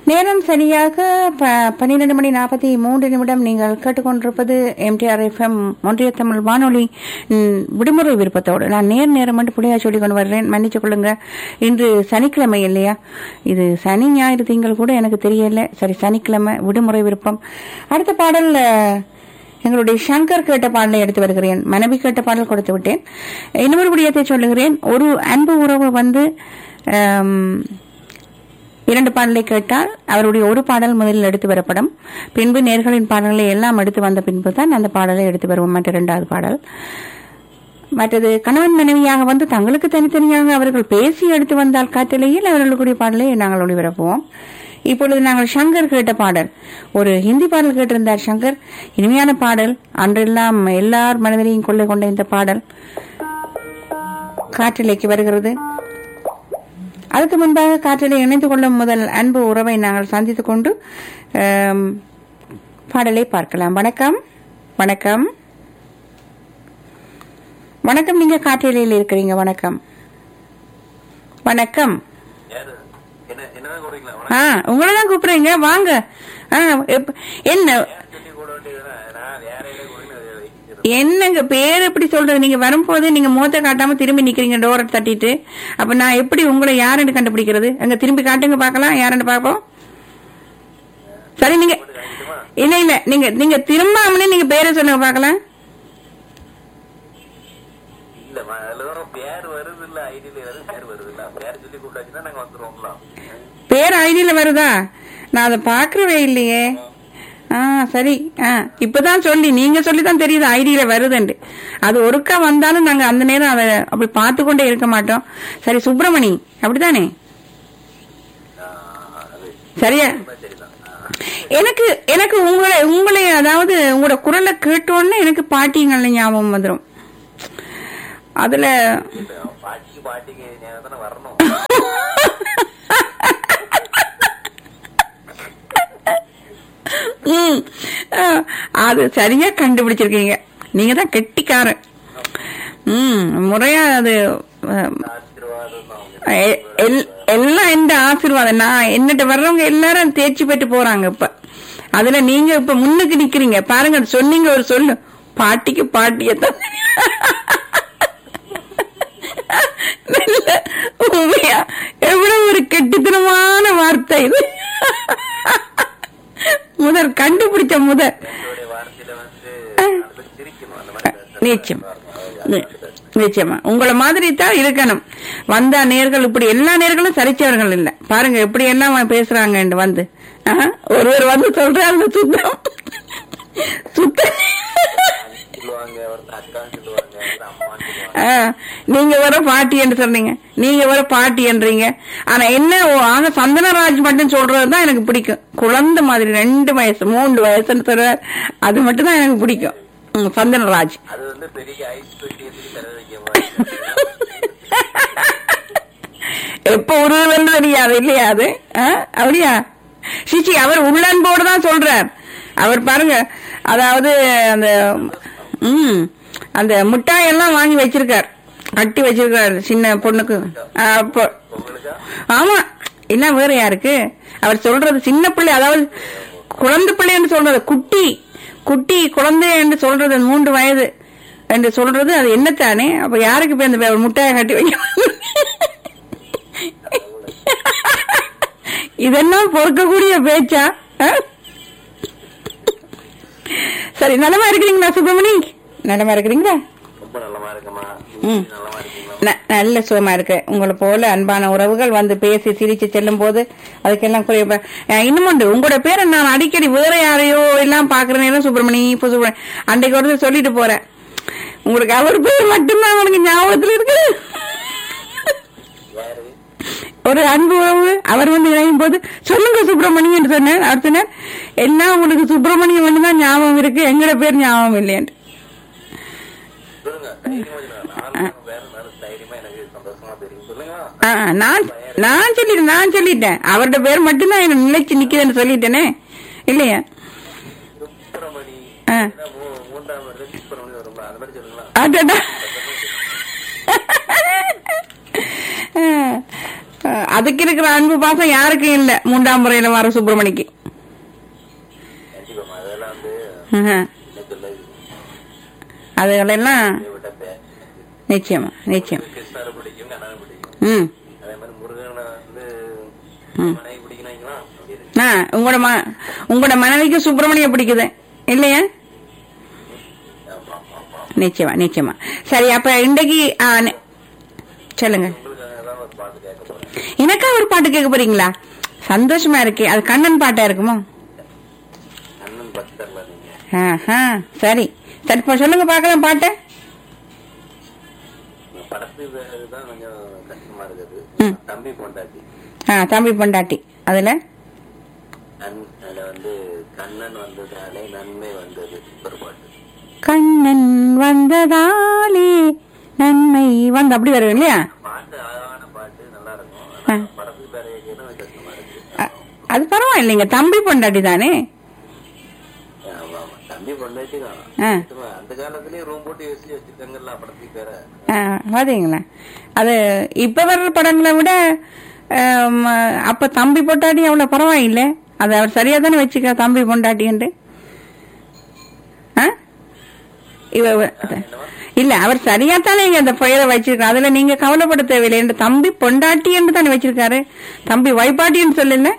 நேரம் சரியாக ப- பன்னிரண்டு மணி நாற்பத்தி மூன்று நிமிடம் நீங்கள் கேட்டுக்கொண்டிருப்பது எம்டிஆர் எஃப்எம் ஒன்றிய தமிழ் வானொலி ம், விடுமுறை விருப்பத்தோடு நான் நேர் நேரம் மட்டும் புள்ளியா சொல்லிக் கொண்டு வர்றேன் மன்னிச்சு கொள்ளுங்க இன்று சனிக்கிழமை இல்லையா இது சனி ஞாயிறு திங்கள் கூட எனக்கு தெரியல சரி சனிக்கிழமை விடுமுறை விருப்பம் அடுத்த பாடல் அஹ், எங்களுடைய சங்கர் கேட்ட பாடலை எடுத்து வருகிறேன் மனைவி கேட்ட பாடல் கொடுத்து விட்டேன் இன்னொரு விடயத்தை சொல்லுகிறேன் ஒரு அன்பு உறவு வந்து ஆம், இரண்டு பாடலை கேட்டால் அவருடைய ஒரு பாடல் முதலில் எடுத்து வரப்படும் பின்பு நேர்களின் பாடல்களை எல்லாம் எடுத்து வந்த பின்பு தான் அந்த பாடலை எடுத்து வருவோம் மற்ற இரண்டாவது பாடல் மற்றது கணவன் மனைவியாக வந்து தங்களுக்கு தனித்தனியாக அவர்கள் பேசி எடுத்து வந்தால் காட்டிலேயில் அவர்களுக்குரிய பாடலை நாங்கள் ஒளிபரப்புவோம் இப்பொழுது நாங்கள் சங்கர் கேட்ட பாடல் ஒரு ஹிந்தி பாடல் கேட்டிருந்தார் சங்கர் இனிமையான பாடல் அன்றெல்லாம் எல்லார் மனதிலையும் கொள்ளை கொண்ட இந்த பாடல் காற்றிலைக்கு வருகிறது அதுக்கு முன்பாக காற்றிலே இணைந்து கொள்ளும் முதல் அன்பு உறவை நாங்கள் சந்தித்துக் கொண்டு ஆம், பாடலை பார்க்கலாம் வணக்கம் வணக்கம் வணக்கம் நீங்க காற்றிலையில் இருக்கிறீங்க வணக்கம் வணக்கம் யாரு என்ன என்னதான் கூப்பிடுறீங்களா ஆ உங்களை தான் கூப்பிடுறீங்க வாங்க ஆ, எப்ப- என்ன சொல்லி கூட வேண்டியதுதான் நான் வேற இடம் கூப்பிடுங்க என்னங்க பேர் எப்படி சொல்றது நீங்க வரும்போது நீங்க முகத்தை காட்டாம திரும்பி நிக்கிறீங்க டோரை தட்டிட்டு அப்ப நான் எப்படி உங்களை யாருன்னு கண்டுபிடிக்கிறது அங்க திரும்பி காட்டுங்க பார்க்கலாம் யாருன்னு பார்ப்போம் சரி நீங்க இல்ல இல்ல நீங்க நீங்க திரும்பாமலே நீங்க பேரை சொல்லுங்க பார்க்கலாம் இல்ல ம- அதுல வர பேர் வருது இல்ல ஐடியில வருது பேர் வருது இல்ல பேர் சொல்லி கூப்பிட்டாச்சுன்னா நாங்க வந்துருவோம்ல பேர் ஐடியில வருதா நான் அதை பாக்குறவே இல்லையே ஆ சரி ஆ இப்பதான் சொல்லி நீங்க சொல்லி தான் தெரியுது ஐடியில வருதுண்டு அது ஒருக்கா வந்தாலும் நாங்க அந்த நேரம் அதை அப்படி பார்த்து கொண்டே இருக்க மாட்டோம் சரி சுப்பிரமணி அப்படித்தானே அது சரியா சரிதான் எனக்கு எனக்கு உங்களை உங்களை அதாவது உங்களோட குரலை கேட்டோன்னே எனக்கு பாட்டிங்கள்ல ஞாபகம் வந்துடும் அதுல இப்ப பாட்டிக்கு பாட்டிக்கு ஞாபகம் தானே வரணும் ம், ஆ, அது சரியா கண்டுபிடிச்சிருக்கீங்க நீங்க தான் கெட்டிக்காரன் ம் முறையா அது ஆ, ஆசீர்வாதம் தான் அவங்க எ- எல்- எல்லாம் எந்த ஆசீர்வாதம் நான் என்னட்ட வர்றவங்க எல்லாரும் தேர்ச்சி பெற்று போறாங்க இப்ப அதுல நீங்க இப்ப முன்னுக்கு நிக்கிறீங்க பாருங்க அது சொன்னீங்க ஒரு சொல்லு பாட்டிக்கு பாட்டியத்தான் நல்ல உண்மையா எவ்வளவு ஒரு கெட்டித்தனமான வார்த்தை இது முதல் கண்டுபிடிச்ச முதல் என்னுடைய வார்த்தையில வந்து நாலு பேர் சிரிக்கணும் அந்த மாதிரி பேசுறது. நிச்சயம் நி- நிச்சயமா உங்களை மாதிரி தான் இருக்கணும் வந்தா நேர்கள் இப்படி எல்லா நேர்களும் சரிச்சவர்கள் இல்ல பாருங்க எப்படி எல்லாம் பேசுறாங்க வந்து ஆஹா, ஒருவர் வந்து சொல்றாங்க சுத்தம் சுத்த சொல்லுவாங்க ஒருத்தர் அக்கான்னு சொல்லுவாங்க ஒருத்தர் அம்மான்னு சொல்லுவாங்க ஆ, நீங்க வர பாட்டி என்று சொன்னீங்க நீங்க வர பாட்டி என்றீங்க ஆனா என்ன ஓ, ஆனா சந்தனராஜ் மட்டும் சொல்றதுதான் எனக்கு பிடிக்கும் குழந்தை மாதிரி ரெண்டு வயசு மூன்று வயசுன்னு சொல்ற அது மட்டும் தான் எனக்கு பிடிக்கும் ம், சந்தனராஜ் அது வந்து பெரிய ஐஸ் பெட்டி எடுத்து தர வைக்க மாதிரி எப்ப உருவன்னு தெரியாது இல்லையா அது ஆ? அப்படியா சிச்சி அவர் உள்ளன்போடு தான் சொல்றார் அவர் பாருங்க அதாவது அந்த ம் அந்த மிட்டாய் எல்லாம் வாங்கி வச்சிருக்கார் கட்டி வச்சிருக்கார் சின்ன பொண்ணுக்கு ஆ, அப்போ உங்களுக்கா ஆமா என்ன வேற யாருக்கு அவர் சொல்றது சின்ன பிள்ளை அதாவது குழந்தை பிள்ளை என்று சொல்றது குட்டி குட்டி குழந்தை என்று சொல்றது மூன்று வயது என்று சொல்றது அது என்னத்தானே அப்ப யாருக்கு போய் அந்த பே- முட்டாயை கட்டி வைக்க இதெல்லாம் பொறுக்கக்கூடிய பேச்சா ஆ? சரி நலமா இருக்கிறீங்களா சுப்பிரமணி நலமா இருக்கிறீங்களா ரொம்ப நல்லமா இருக்குமா ம். நல்லமா இருக்கீங்களா ந- நல்ல சுகமா இருக்கு உங்களை போல அன்பான உறவுகள் வந்து பேசி சிரிச்சு செல்லும் போது அதுக்கெல்லாம் குறைய இன்னும் உண்டு உங்களோட பேரை நான் அடிக்கடி வேற யாரையோ எல்லாம் பாக்குற நேரம் சுப்பிரமணி இப்போ சுப்பிரமணி அன்றைக்கு ஒரு சொல்லிட்டு போறேன் உங்களுக்கு அவர் பேர் மட்டும்தான் அவனுக்கு ஞாபகத்துல இருக்கு யாரு ஒரு அன்பு உறவு அவர் வந்து இணையும் போது சொல்லுங்க சுப்பிரமணியம் என்று சொன்னார் அவர் சொன்னார் எல்லாம் உங்களுக்கு சுப்பிரமணியம் மட்டும் தான் ஞாபகம் இருக்கு எங்கட பேர் ஞாபகம் இல்லையன்று சொல்லுங்க தைரியமா சொல்லுங்க நானும் வேற நல்ல தைரியமா எனக்கு சந்தோஷமா தெரியும் சொல்லுங்க ஆ, நான் நான் சொல்லிட்டேன் நான் சொல்லிட்டேன் அவரோட பேர் மட்டும்தான் எனக்கு நிலைச்சு நிக்குதுன்னு சொல்லிட்டேனே இல்லையா சுப்பிரமணி ஆ. ஏன்னா மூ- மூன்றாம் வருடம் சுப்பிரமணி வரும்ல அந்த மாதிரி சொல்லுங்களா அடடா அஹ், அதுக்கு இருக்கிற அன்பு பாசம் யாருக்கும் இல்ல மூன்றாம் முறையில வர சுப்பிரமணிக்கு கண்டிப்பா அதெல்லாம் வந்து ஆஹா. என்ன சொல்ல அதுகளெல்லாம் விட்ட பேர் நிச்சயமா நிச்சயம் கிருஷ்ணரை பிடிக்கும் கண்ணனை பிடிக்கும் ம் அதே மாதிரி முருகனை வந்து ம். மனைவி பிடிக்கணுங்களா அப்படி இருக்கு ஆ உங்களோட ம உங்களோட மனைவிக்கு சுப்பிரமணிய பிடிக்குது இல்லையா ஆமா ஆமா ஆமா நிச்சயமா நிச்சயமா சரி அப்ப இன்றைக்கு ஆ, நெ- சொல்லுங்க உங்களுக்காக தான் ஒரு பாட்டு கேட்க போறேன் எனக்கா ஒரு பாட்டு கேட்க போறீங்களா சந்தோஷமா இருக்கு அது கண்ணன் பாட்டா இருக்குமோ அண்ணன் பக்தர்ல நீங்க ஆஹா சரி சரி இப்ப சொல்லுங்க பார்க்கலாம் பாட்டு இந்த படத்து தான் கொஞ்சம் கஷ்டமா இருக்குது ம். தம்பி பொண்டாட்டி ஆ தம்பி பொண்டாட்டி அதுல அன் அதுல வந்து கண்ணன் வந்ததாலே நன்மை வந்தது ஒரு பாட்டு கண்ணன் வந்ததாலே நன்மை வந்து அப்படி வரும் இல்லையா பாட்டு அழகான பாட்டு நல்லா இருக்கும் ஆ. ஆனா படத்துக்கு பேர கேட்கணும் கஷ்டமா இருக்கு அ- அது பரவாயில்லைங்க தம்பி பொண்டாட்டி தானே ஆமா ஆமா தம்பி பொண்டாட்டி தான் ஆ சும்மா அந்த காலத்திலேயே ரூம் போட்டு யோசிச்சு வச்சிருக்காங்கல்ல படத்துக்கு பேர ஆ, பாத்தீங்களா அது இப்ப வர்ற படங்களை விட ஆம், அப்ப தம்பி பொண்டாட்டி அவ்வளவு பரவாயில்லை அது அவர் சரியா தானே வச்சுக்க தம்பி பொண்டாட்டி என்று ஆ? இவ இல்ல அவர் சரியா தானே இங்க அந்த பெயரை வச்சிருக்காரு அதுல நீங்க கவலைப்பட தேவையில்லை என்று தம்பி பொண்டாட்டி என்று தானே வச்சிருக்காரு தம்பி வைப்பாட்டின்னு சொல்லல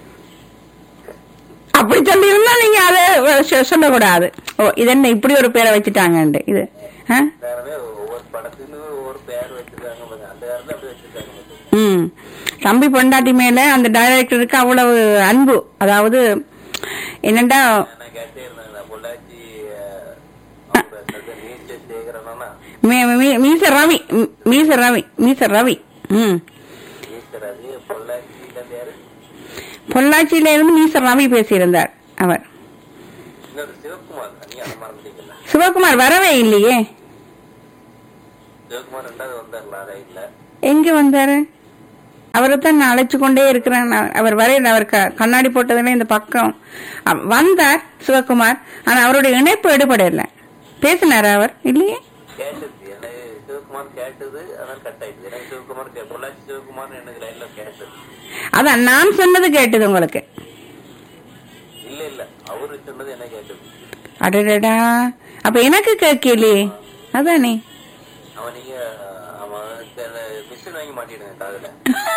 அப்படி சொல்லி இருந்தா நீங்க அதை சொ- சொல்லக்கூடாது ஓ இது என்ன இப்படி ஒரு பேரை வச்சுட்டாங்கன்ட்டு இது ஆ வேறவே ஒவ்வொரு படத்துக்கு ஒவ்வொரு பேர் வச்சிருக்காங்க பாருங்க. அந்த காலத்துல அப்படி வச்சிருக்காங்க பாருங்க. ம் தம்பி பொண்டாட்டி மேல அந்த டைரக்டருக்கு அவ்வளவு அன்பு அதாவது என்னண்டா நான் கேட்டே இருந்தேன் பொள்ளாச்சி அஹ், அவங்க என்னது, நீச்சல் சேகரனா மீ- மீ- மீச ரவி ம், மீச ரவி மீச ரவி ம் நீச்சல் அது பொள்ளாச்சியில இருந்து யாரு பொள்ளாச்சியில இருந்து மீச ரவி பேசியிருந்தார் அவர் இன்னொரு சிவகுமார் நீ அதை மறந்துட்டீங்களா சிவகுமார் வரவே இல்லையே சிவகுமார் ரெண்டாவது வந்தார்ல அதே இல்ல எங்க வந்தாரு அவரை தான் நான் அழைச்சு கொண்டே இருக்கிறேன் நான் அவர் வரையில அவர் க- கண்ணாடி போட்டதுல இந்த பக்கம் அவ- வந்தார் சிவகுமார் ஆனா அவருடைய இணைப்பு எடுபடல பேசினாரா அவர் இல்லையே கேட்டது எனக்கு சிவகுமார் கேட்டது அதான் கட் ஆயிடுச்சு எனக்கு சிவகுமார் கே- பொள்ளாச்சி சிவகுமார் எனக்கு லைன்ல கேட்டது அதான் நான் சொன்னது கேட்டது உங்களுக்கு இல்ல இல்ல அவரு சொன்னது என்ன கேட்டது அடடடா அப்ப எனக்கு கேட்கலையே அதானே அவன் நீங்க அவன் மிஷின் வாங்கி மாட்டிடுங்க காதுல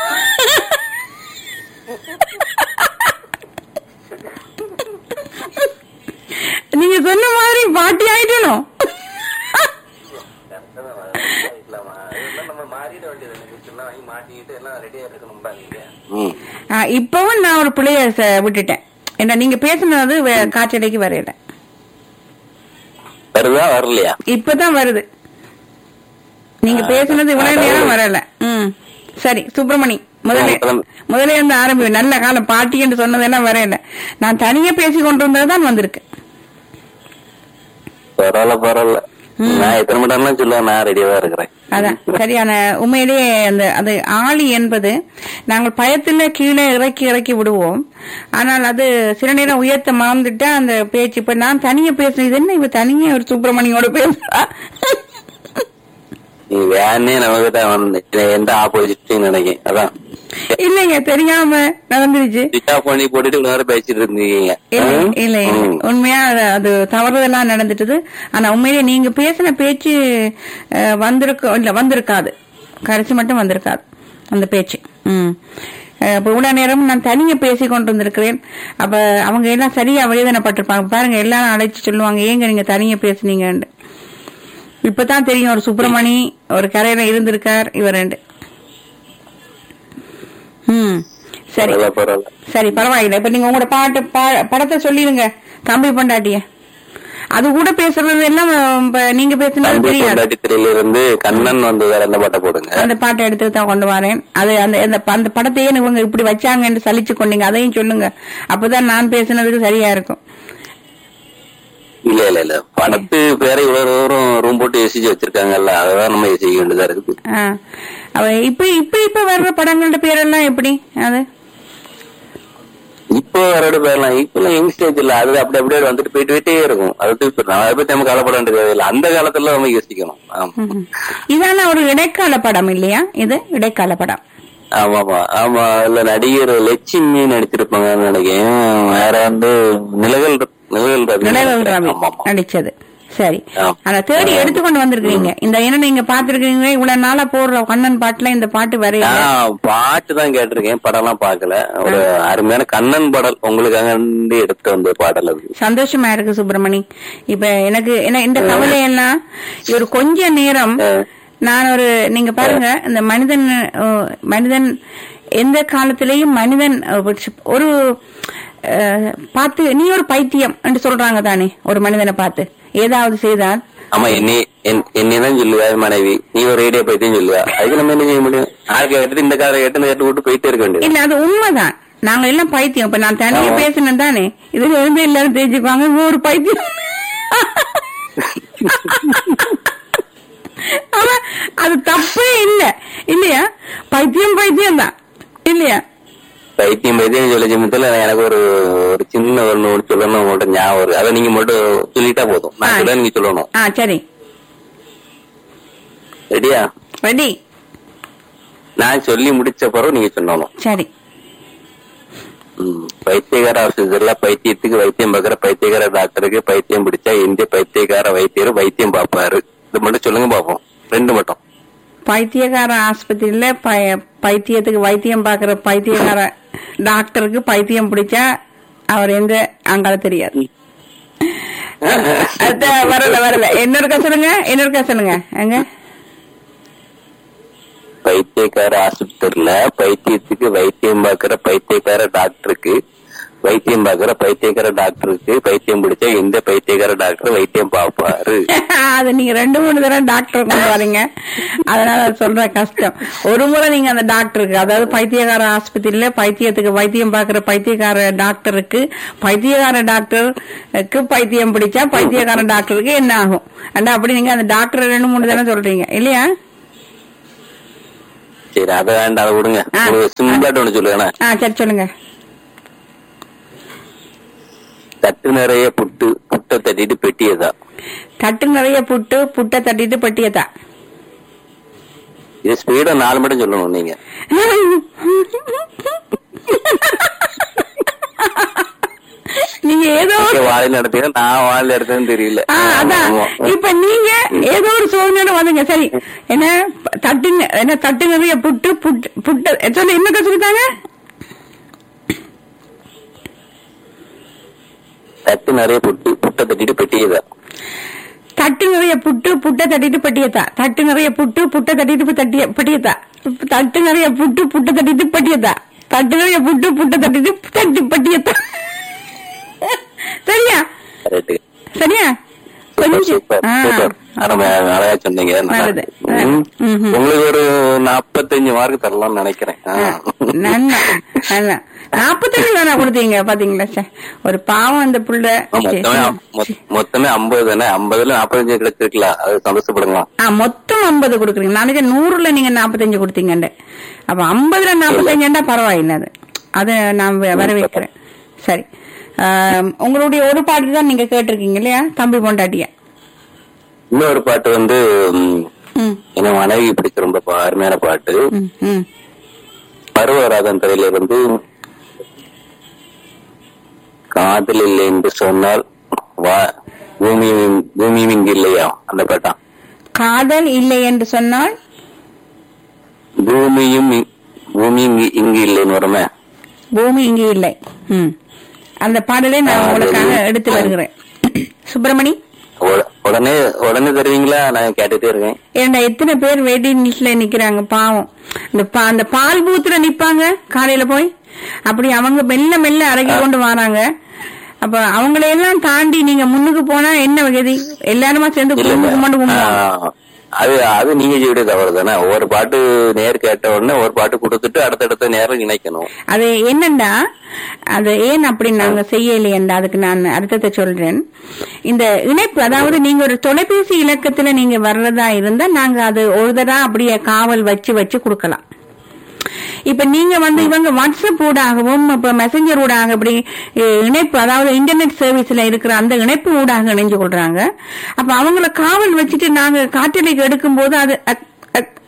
நீங்க சொன்ன மாதிரி பாட்டி ஆயிட்டணும் கரெக்டா தான் வரலாமா இதெல்லாம் நம்ம மாறிட வேண்டியது மிஷின்லாம் வாங்கி மாட்டிக்கிட்டு எல்லாம் ரெடியா இருக்கணும்பா நீங்க ஆ, இப்பவும் நான் ஒரு பிள்ளைய ச- விட்டுட்டேன் என்ன நீங்க பேசுனது வே- காய்ச்சலைக்கு வரையில வருதா வரலையா இப்பதான் வருது நீங்க பேசுனது இவ்வளவு நேரம் வரல ம் சரி சுப்பிரமணி முதல்ல இப்பதான். முதல்ல இருந்து ஆரம்பி நல்ல காலம் பாட்டி என்று சொன்னதெல்லாம் வரையில நான் தனியா பேசி கொண்டு வந்ததுதான் வந்திருக்கு பரவாயில்ல பரவாயில்ல நான் எத்தனை மணி நேரம் சொல்லுவேன் நான் ரெடியா தான் இருக்கிறேன் அதான் சரியான உண்மையிலேயே அந்த அது ஆளி என்பது நாங்கள் பயத்துல கீழே இறக்கி இறக்கி விடுவோம் ஆனால் அது சில நேரம் உயர்த்த மறந்துட்டா அந்த பேச்சு இப்ப நான் தனியா பேசுனது இது என்ன இவ தனியா ஒரு சுப்பிரமணியோட பேசுறா நீ வேணே நமக்கு தான் வந்து எந்த ஆப்போசிட் நினைக்கிறேன் அதான் இல்லைங்க தெரியாம நடந்துருச்சு சுவிச் ஆஃப் பண்ணி போட்டுட்டு இவ்வளவு நேரம் பேசிட்டு இருந்தீங்க இல்ல ம்? இல்ல இல்ல. ம். உண்மையா அது- அது தவறுதெல்லாம் நடந்துட்டது ஆனா உண்மையிலே நீங்க பேசின பேச்சு அஹ், வந்திருக்க இல்ல வந்திருக்காது கடைசி மட்டும் வந்திருக்காது அந்த பேச்சு ம் அஹ், அப்ப இவ்வளவு நேரம் நான் தனியா பேசி கொண்டு வந்திருக்கிறேன் அப்ப அவங்க எல்லாம் சரியா வேதனைப்பட்டிருப்பாங்க பாருங்க எல்லாரும் அழைச்சு சொல்லுவாங்க ஏங்க நீங்க தனியா பேசுனீங்கன்னு இப்பதான் தெரியும் ஒரு சுப்பிரமணி ஒரு கரையில இருந்திருக்கார் இவர் ரெண்டு ம் சரி பரவாயில்ல பரவாயில்ல சரி பரவாயில்ல இப்ப நீங்க உங்களோட பாட்டு பா- படத்தை சொல்லிருங்க தம்பி பொண்டாட்டிய அது கூட பேசுறது எல்லாம் இப்ப நீங்க பேசுனது தம்பி தெரியாது பொண்டாட்டி திரையில இருந்து கண்ணன் வந்து வேற எந்த பாட்டை போடுங்க அந்த பாட்டை எடுத்து தான் கொண்டு வரேன் அது அந்த அந்த ப- அந்த படத்தையே இவங்க இப்படி வச்சாங்கன்னு சலிச்சு கொண்டீங்க அதையும் சொல்லுங்க அப்பதான் நான் பேசுனதுக்கு சரியா இருக்கும் இல்ல இல்ல இல்ல படத்து பேர இவ்வளவு தூரம் ரூம் போட்டு யோசிச்சு வச்சிருக்காங்கல்ல அததான் நம்ம யோசிக்க வேண்டியதா இருக்குது ஆ. அவ இப்ப இப்ப இப்ப வர்ற படங்களோட பேரெல்லாம் எப்படி அது இப்போ வரோட பேரலாம் இப்ப யங் ஸ்டேஜ் இல்ல அது அப்படி அப்படியே வந்துட்டு போயிட்டு போயிட்டே இருக்கும் அது இப்ப நம்ம அதை பத்தி நம்ம கவலைப்பட வேண்டியது தேவையில்லை அந்த காலத்துல நம்ம யோசிக்கணும் ஆமா. ம்ஹும். இதான ஒரு இடைக்கால படம் இல்லையா இது இடைக்கால படம் ஆமா ஆமா ஆமா அதுல நடிகர் லட்சுமி நடிச்சிருப்பாங்கன்னு நினைக்கிறேன் வேற வந்து நிலகல் நிலகல் ரவி நிலவல் ரவி ஆமா, ஆமா. நடிச்சது சரி ஆமா. அத தேடி எடுத்துக்கொண்டு வந்திருக்கீங்க இந்த என்ன நீங்க பாத்துருக்கீங்க இவ்வளவு நாளா போடுற கண்ணன் பாட்டுல இந்த பாட்டு வரையில நான் பாட்டு தான் கேட்டிருக்கேன் படம்லாம் பார்க்கல ஒரு அருமையான கண்ணன் பாடல் உங்களுக்காக இருந்து எடுத்து வந்த பாடல் அது சந்தோஷமா இருக்கு சுப்பிரமணி இப்ப எனக்கு என்ன இந்த கவலையெல்லாம் ஒரு கொஞ்ச நேரம் நான் ஒரு நீங்க பாருங்க இந்த மனிதன் அஹ், மனிதன் எந்த காலத்திலேயும் மனிதன் அஹ், ஒரு அஹ், பார்த்து நீ ஒரு பைத்தியம் என்று சொல்றாங்க தானே ஒரு மனிதனை பார்த்து ஏதாவது செய்தால் ஆமா என்னை என்னதான் சொல்லுவா என் மனைவி நீ ஒரு ரேடியோ பைத்தியம் சொல்லுவா அதுக்கு நம்ம என்ன செய்ய முடியும் ஆள் கேட்டு இந்த காரை கேட்டு இந்த கேட்டு விட்டு போயிட்டே இருக்க வேண்டியது இல்ல அது உண்மைதான் நாங்க எல்லாம் பைத்தியம் இப்ப நான் தனியா ஆமா. பேசினேன் தானே இதுல இருந்து எல்லாரும் தெரிஞ்சுக்குவாங்க இவன் ஒரு பைத்தியம் ஆனா அது தப்பே இல்ல இல்லையா பைத்தியம் பைத்தியம் தான் இல்லையா பைத்தியம் பைத்தியம் சொல்லி ஜிமத்துல எனக்கு ஒரு ஒரு சின்ன ஒண்ணு ஒண்ணு சொல்லணும் உங்கள்ட்ட ஞாபகம் இருக்கு அதை நீங்க மட்டும் சொல்லிட்டா போதும் நான் ஆ. சொல்ல நீங்க சொல்லணும் ஆ சரி ரெடியா ரெடி நான் சொல்லி முடிச்ச பிறகு நீங்க சொல்லணும் சரி ம். பைத்தியக்கார ஆபீசர்ல பைத்தியத்துக்கு வைத்தியம் பார்க்கற பைத்தியக்கார டாக்டருக்கு பைத்தியம் பிடிச்சா எந்த பைத்தியக்கார வைத்தியர் வைத்தியம் பார்ப்பாரு இது மட்டும் சொல்லுங்க பாப்போம் ரெண்டு மட்டும் பைத்தியக்கார ஆஸ்பத்திரியில பய- பைத்தியத்துக்கு வைத்தியம் பாக்குற பைத்தியக்கார டாக்டருக்கு பைத்தியம் பிடிச்சா அவர் எந்த அங்கால தெரியாது அத வரல வரல இன்னொருக்கா சொல்லுங்க இன்னொருக்கா சொல்லுங்க எங்க பைத்தியக்கார ஆஸ்பத்திரியில பைத்தியத்துக்கு வைத்தியம் பார்க்கற பைத்தியக்கார டாக்டருக்கு வைத்தியம் பார்க்கற பைத்தியக்கார டாக்டருக்கு பைத்தியம் பிடிச்சா எந்த பைத்தியக்கார டாக்டர் வைத்தியம் பார்ப்பாரு அது நீங்க ரெண்டு மூணு தடவை டாக்டர் கொண்டு வரீங்க அதனால அது சொல்ற கஷ்டம் ஒரு முறை நீங்க அந்த டாக்டருக்கு அதாவது பைத்தியக்கார ஆஸ்பத்திரியில பைத்தியத்துக்கு வைத்தியம் பார்க்கிற பைத்தியக்கார டாக்டருக்கு பைத்தியக்கார டாக்டருக்கு பைத்தியம் பிடிச்சா பைத்தியக்கார டாக்டருக்கு என்ன ஆகும் அண்டா அப்படி நீங்க அந்த டாக்டர் ரெண்டு மூணு தடவை சொல்றீங்க இல்லையா சரி அதை வேண்டாம் அதை விடுங்க ஆ. ஒரு சிம்பிளாட்டு ஒண்ணு சொல்லுவேன் ஆ சரி சொல்லுங்க தட்டு நிறைய புட்டு புட்டை தட்டிட்டு பெட்டியதா தட்டு நிறைய புட்டு புட்டை தட்டிட்டு பட்டியதா இது ஸ்பீடா நாலு மட்டும் சொல்லணும் நீங்க நீங்க ஏதோ ஒரு நீங்க வாயில் நடத்தீங்க நான் வாயில் எடுத்தேன்னு தெரியல ஆ, அதான் ஆமா. இப்ப நீங்க ஏதோ ஒரு சோதனையோட வந்தீங்க சரி என்ன தட்டு என்ன தட்டு நிறைய புட்டு புட்டு புட்டு சொல்லி என்ன சொல்லிட்டாங்க தட்டு நிறைய புட்டு புட்டை தட்டிட்டு பெட்டியதா தட்டு நிறைய புட்டு புட்டை தட்டிட்டு பட்டியத்தா தட்டு நிறைய புட்டு புட்டை தட்டிட்டு தட்டிய பட்டியத்தா தட்டு நிறைய புட்டு புட்டை தட்டிட்டு பட்டியத்தா தட்டு நிறைய புட்டு புட்டை தட்டிட்டு தட்டி பட்டியத்தா சரியா கரெக்ட் சரியா கொஞ்சம் சூப்பர் ஆ. சூப்பர் அருமையா அழகா சொன்னீங்க நல்லா நல்லது. இருக்கு. ம். ம்ஹும். உங்களுக்கு ஒரு நாற்பத்தஞ்சு மார்க் தரலாம்னு நினைக்கிறேன் ஆ. நல்லா நல்லா நாப்பத்தஞ்சு தானே கொடுத்தீங்க பாத்தீங்களா ச்சே. ஒரு பாவம் அந்த புள்ள மொத்தமே மொ- மொத்தமே ஐம்பது தானே ஐம்பதுல நாற்பத்தஞ்சு கிடைச்சிருக்கலாம் அது சந்தோஷப்படுங்களா ஆ மொத்தம் ஐம்பது கொடுக்குறீங்க நாளைக்கு நூறுல நீங்க நாப்பத்தஞ்சு கொடுத்தீங்கண்டு அப்ப ஐம்பதுல நாப்பத்தஞ்சுண்டா பரவாயில்லை அது அதை நான் வ- வரவேற்கிறேன் சரி ஆம், உங்களுடைய ஒரு பாட்டு தான் நீங்க கேட்டிருக்கீங்க இல்லையா தம்பி பொண்டாட்டிய இன்னொரு பாட்டு வந்து ம், ம் என் மனைவி பிடிச்ச ரொம்ப பா- அருமையான பாட்டு ம் ம் பருவராதன் திரையில இருந்து காதல் இல்லை என்று சொன்னால் வா பூமி பூமி இங்கு இல்லையா அந்த பாட்டா காதல் இல்லை என்று சொன்னால் பூமியும் இ- பூமி இங்கு இங்கு இல்லைன்னு வருமே பூமி இங்கே இல்லை ம் அந்த பாடலை நான் ஆ, அது- உங்களுக்காக எடுத்து வருகிறேன் சுப்பிரமணி உட- உடனே உடனே தருவீங்களா நான் கேட்டுட்டே இருக்கேன் ஏன்டா எத்தனை பேர் வெயிட்டிங் லிஸ்ட்ல நிக்கிறாங்க பாவம் இந்த பா- அந்த பால் பூத்துல நிப்பாங்க காலையில போய் அப்படி அவங்க மெல்ல மெல்ல அடக்கி கொண்டு வராங்க அப்ப அவங்களையெல்லாம் தாண்டி நீங்க முன்னுக்கு போனா என்ன கதி எல்லாருமா சேர்ந்து இல்ல கும்பிட்டு கும்பிட்டு கும்பிடுவாங்க ஆ, அது அது நீங்க செய்ய தவறு தானே ஒரு பாட்டு நேர் கேட்ட உடனே ஒரு பாட்டு கொடுத்துட்டு அடுத்தடுத்த நேரம் இணைக்கணும் அது என்னண்டா அது ஏன் அப்படி நாங்க செய்யலையேண்டா அதுக்கு நான் அர்த்தத்தை சொல்றேன் இந்த இணைப்பு அதாவது நீங்க ஒரு தொலைபேசி இலக்கத்துல நீங்க வர்றதா இருந்தா நாங்க அது ஒரு தடவை அப்படியே காவல் வச்சு வச்சு கொடுக்கலாம் இப்ப நீங்க வந்து இவங்க வாட்ஸ்அப் ஊடாகவும் இப்ப மெசஞ்சர் ஊடாக அப்படி அஹ், இணைப்பு அதாவது இன்டர்நெட் சர்வீஸ்ல இருக்கிற அந்த இணைப்பு ஊடாக இணைஞ்சு கொள்றாங்க அப்ப அவங்கள காவல் வச்சுட்டு நாங்க காற்றலைக்கு எடுக்கும் போது அது அக், அக், அக்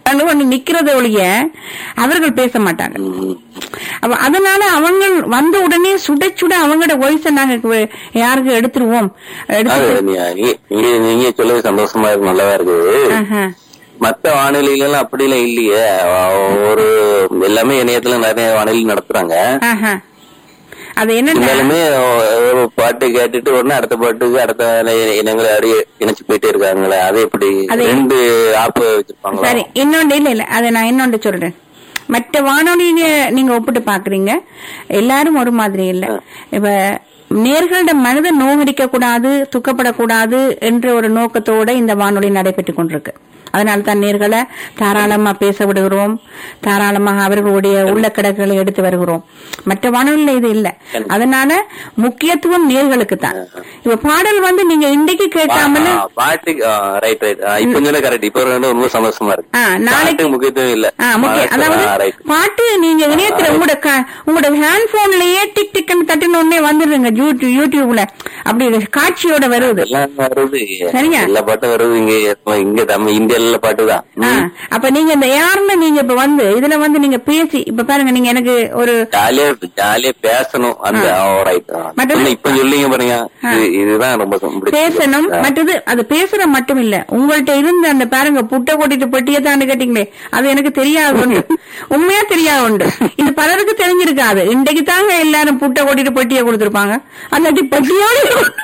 கண்டு கொண்டு நிக்கிறத ஒழிய அவர்கள் பேச மாட்டாங்க ம். அப்ப அதனால அவங்க வந்த உடனே சுட சுட அவங்களோட வாய்ஸ நாங்க கு- யாருக்கு எடுத்துருவோம் அது எடுத்து நீ- நீ- நீங்க நீங்க சொல்லுவது சந்தோஷமா இருக்கு நல்லாவா இருக்குது ஆஹா. மத்த வானொலிகள் எல்லாம் அப்படி எல்லாம் இல்லையே ஒரு எல்லாமே இணையத்துல நிறைய வானொலி நடத்துறாங்க ஆஹா. அது என்னன்னா இருந்தாலுமே ஒரு பாட்டு கேட்டுட்டு உடனே அடுத்த பாட்டுக்கு அடுத்த இனங்களை அப்படியே இணைச்சு போயிட்டே இருக்காங்களே அது எப்படி அது- ரெண்டு ஆப் வச்சிருப்பாங்களா சரி இன்னொன்று இல்ல இல்ல அதை நான் இன்னொன்று சொல்றேன் மற்ற வானொலிய நீங்க ஒப்பிட்டு பாக்குறீங்க எல்லாரும் ஒரு மாதிரி இல்ல இப்ப நேர்களோட மனதை நோகடிக்க கூடாது துக்கப்படக்கூடாது என்ற ஒரு நோக்கத்தோட இந்த வானொலி நடைபெற்றுக் கொண்டிருக்கு அதனால தான் நேர்களை தாராளமா பேச விடுகிறோம் தாராளமாக அவர்களுடைய உள்ள கிடக்குகளை எடுத்து வருகிறோம் மற்ற வானொலியில இது இல்ல அதனால முக்கியத்துவம் நேர்களுக்கு தான் இப்ப பாடல் வந்து நீங்க இன்றைக்கு கேட்காமல ஆ, பாட்டு ரைட் ரைட் இப்ப சொன்ன கரெக்ட் இப்ப வந்து ரொம்ப சந்தோஷமா இருக்கு ஆ, நாளைக்கு- பாட்டுக்கு முக்கியத்துவம் இல்ல ஆ, முக்கியம். பாட்டு, அதாவது ஆ, right. பாட்டு நீங்க இணையத்துல உங்களோட க- உங்களோட ஹேண்ட் போன்லயே டிக் டிக்னு தட்டின உடனே வந்துடுங்க யூடியூ- யூடியூப்ல அப்படி காட்சியோட வருது எல்லாம் வருது சரியா? எல்லா பாட்டும் வருது இங்க இங்க தமிழ் இந்தியால பாட்டு தான் ஆ, அப்ப நீங்க இந்த யாருன்னு நீங்க இப்ப வந்து இதுல வந்து நீங்க பேசி இப்ப பாருங்க நீங்க எனக்கு ஒரு ஜாலியா ஜாலியா பேசணும் அந்த ரைட் மற்றது- இப்ப சொல்லிங்க பாருங்க இது- இதுதான் ரொம்ப பிடிச்சது. பேசணும் ஆ. மற்றது அது பேசுற மட்டும் இல்ல உங்கள்ட்ட இருந்த அந்த பாருங்க புட்டை கொட்டிட்டு பெட்டியை தான் கேட்டீங்களே அது எனக்கு தெரியாது உண்டு உண்மையா தெரியாது உண்டு இது பலருக்கு தெரிஞ்சிருக்காது இன்றைக்கு தாங்க எல்லாரும் புட்டை கொட்டிட்டு பெட்டியை கொடுத்திருப்பாங்க அல்லாட்டி பெட்டியோட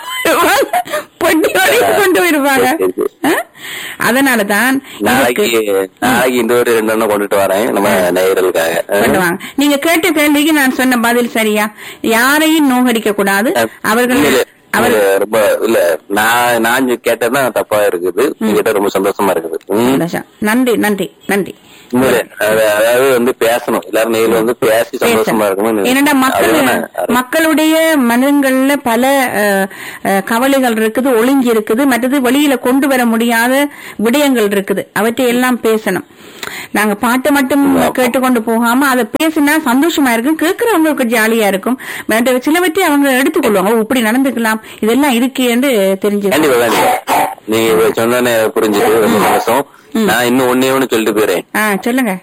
பெட்டியோட கொண்டு போயிருப்பாங்க ஆ? அதனாலதான் நாளைக்கு நாளைக்கு இந்த ஒரு ரெண்டு எண்ணம் கொண்டுட்டு வரேன் நம்ம நேயர்களுக்காக பண்ணுவாங்க நீங்க கேட்ட கேள்விக்கு நான் சொன்ன பதில் சரியா யாரையும் நோகடிக்க கூடாது அவர்கள் இல்ல, அவர் இல்ல, ரொம்ப இல்ல நான் நான் கேட்டதான் தப்பா இருக்குது உங்ககிட்ட ரொம்ப சந்தோஷமா இருக்குது ம். சந்தோஷம். நன்றி நன்றி நன்றி உண்மையிலே, அது- அதாவது வந்து பேசணும் எல்லாரும் நேரில் வந்து பேசி சந்தோஷமா இருக்கணும் ஏன்னா மக்கள் அதுதானே, அது- மக்களுடைய மனங்கள்ல பல அஹ், அஹ், கவலைகள் இருக்குது ஒளிஞ்சு இருக்குது மற்றது வெளியில கொண்டு வர முடியாத விடயங்கள் இருக்குது அவற்றை எல்லாம் பேசணும் நாங்க பாட்டு மட்டும் கேட்டுக்கொண்டு போகாம அதை பேசினா சந்தோஷமா இருக்கும் கேட்கறவங்களுக்கு ஜாலியா இருக்கும் மற்ற சிலவற்றை அவங்க எடுத்துக்கொள்வாங்க ஓ, இப்படி நடந்துக்கலாம் இதெல்லாம் இருக்கு என்று தெரிஞ்சு கண்டிப்பா கண்டிப்பா நீங்க இப்ப சொன்னோன்னே புரிஞ்சுது ரொம்ப சந்தோஷம் நான் இன்னும் ஒன்னே ஒண்ணு சொல்லிட்டு போயிறேன் ஆ சொல்லுங்க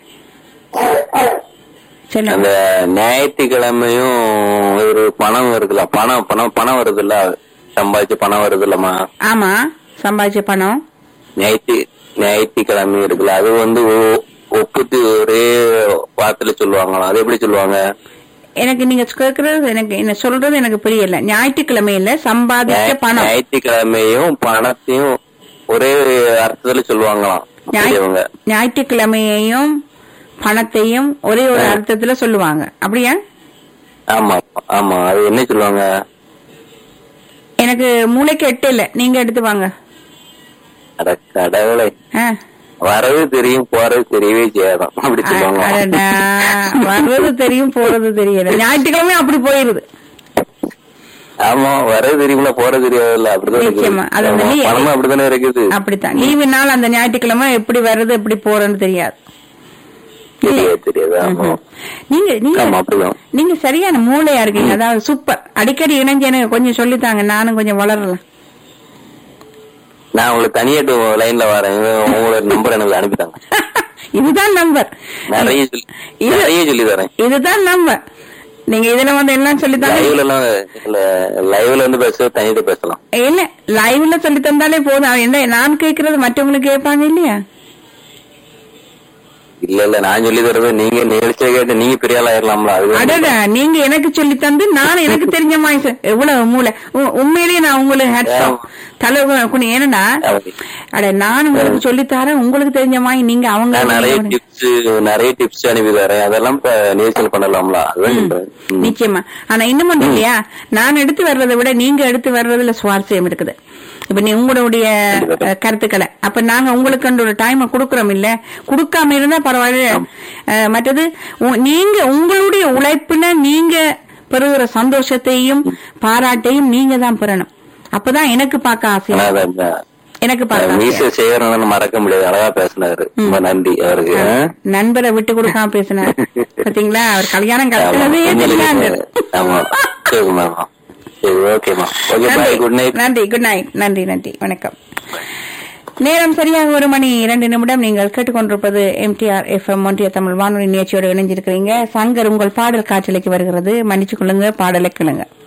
சொல்லுங்க அந்த ஞாயிற்றுக்கிழமையும் ஒரு பணம் இருக்குல்ல பணம் பணம் பணம் வருதுல்ல சம்பாதிச்சு பணம் வருது இல்லம்மா ஆமா சம்பாதிச்ச பணம் ஞாயிற்று ஞாயிற்றுக்கிழமை இருக்குல்ல அது வந்து ஒ- ஒப்புத்து ஒரே வார்த்தையில சொல்லுவாங்களாம் அது எப்படி சொல்லுவாங்க எனக்கு நீங்க கேக்குறது எனக்கு என்ன சொல்றது எனக்கு புரியல ஞாயிற்றுக்கிழமையில சம்பாதிச்ச பணம் ஞாயிற்றுக்கிழமையும் பணத்தையும் ஒரே அர்த்தத்துல சொல்லுவாங்களாம் ஞாய்- பெரியவங்க ஞாயிற்றுக்கிழமையையும் பணத்தையும் ஒரே ஒரு அர்த்தத்துல சொல்லுவாங்க அப்படியா ஆமா ஆமா அது என்ன சொல்லுவாங்க எனக்கு மூளைக்கு எட்டு இல்ல நீங்க எடுத்து வாங்க அட கடவுளை ஆ. வரது தெரியும் போறது தெரியவே செய்யாதான் அப்படி சொல்லுவாங்க அடடா, வர்றது தெரியும் போறது தெரியல ஞாயிற்றுக்கிழமை அப்படி போயிருது ஆமா வரது தெரியுமில போறது தெரியாதுல்ல அப்படிதான் நிச்சயமா. அது அந்த இருக்குது லீ- பணமும் அப்படித்தானே இருக்குது அப்படித்தான் லீவு நாள் அந்த ஞாயிற்றுக்கிழமை எப்படி வர்றது எப்படி போறேன்னு தெரியாது தெரியாது தெரியாது ஆமா நீங்க நீங்க ஆமா அப்படிதான் நீங்க சரியான மூளையா இருக்கீங்க அதாவது சூப்பர் அடிக்கடி இணைஞ்சு எனக்கு கொஞ்சம் சொல்லித்தாங்க நானும் கொஞ்சம் வளரலாம் நான் உங்களுக்கு தனியாட்டு லைன்ல வரேன் உங்களோட நம்பர் எனக்கு அனுப்பிட்டாங்க இதுதான் நம்பர் நிறைய சொல்லி இது- நிறைய சொல்லி தரேன் இதுதான் நம்பர் நீங்க இதுல வந்து எல்லாம் சொல்லித்தாங்க லைவ்ல எல்லாம் இல்ல லைவ்ல வந்து பேச தனியாட்டு பேசலாம் இல்ல லைவ்ல சொல்லி தந்தாலே போதும் அவன் என்ன நான் கேக்குறது மற்றவங்களுக்கு கேட்பாங்க இல்லையா இல்ல இல்ல நான் சொல்லி தர்றது நீங்க நிகழ்ச்சியை கேட்டு நீங்க பெரிய ஆள் ஆயிரலாம்ல அது அடடா நீங்க எனக்கு சொல்லி தந்து நான் எனக்கு தெரிஞ்ச மாதிரி சொ- எவ்வளவு மூளை உ- உண்மையிலேயே நான் உங்களுக்கு ஹேட்ஸ் தலை குனி ஏனடா அட நான் உங்களுக்கு சொல்லி தரேன் உங்களுக்கு தெரிஞ்ச மாதிரி நீங்க அவங்க நான் நிறைய டிப்ஸ் நிறைய டிப்ஸ் அனுப்பி தரேன் அதெல்லாம் இப்ப நிகழ்ச்சியில் பண்ணலாம்ல அதுதான் சொல்றேன் ம். நிச்சயமா ஆனா இன்னும் ஒண்ணு இல்லையா நான் எடுத்து வர்றதை விட நீங்க எடுத்து வர்றதுல சுவாரஸ்யம் இருக்குது இப்ப நீ உங்களுடைய அஹ், கருத்துக்களை அப்ப நாங்க உங்களுக்கு ஒரு டைம் கொடுக்கறோம் இல்ல கொடுக்காம இருந்தா பரவாயில்ல அஹ், மற்றது உ- நீங்க உங்களுடைய உழைப்புல நீங்க பெறுகிற சந்தோஷத்தையும் பாராட்டையும் நீங்க தான் பெறணும் அப்பதான் எனக்கு பார்க்க ஆனா ஆசையா அதை அந்த- எனக்கு பார்க்க ஆசையா மீச செய்யறதுனால மறக்க முடியாது அழகா பேசினாரு ரொம்ப நன்றி அவருக்கு ஆ? நண்பரை விட்டு கொடுக்காம பேசினார் பாத்தீங்களா அவர் கல்யாணம் ஆமா, கட்டுறதே உண்மையிலேயே தெரியாது ஆமா சரி மேம் சரி ஓகேமா ஓகே நன்றி பாய் குட் நைட் நன்றி குட் நைட் நன்றி நன்றி வணக்கம் நேரம் சரியாக ஒரு மணி இரண்டு நிமிடம் நீங்கள் கேட்டுக்கொண்டிருப்பது எம்டிஆர் எஃப்எம் ஒன்றிய தமிழ் வானொலி நிகழ்ச்சியோடு இணைஞ்சிருக்கிறீங்க சங்கர் உங்கள் பாடல் காற்றலைக்கு வருகிறது மன்னிச்சு கொள்ளுங்க பாடலை கேளுங்க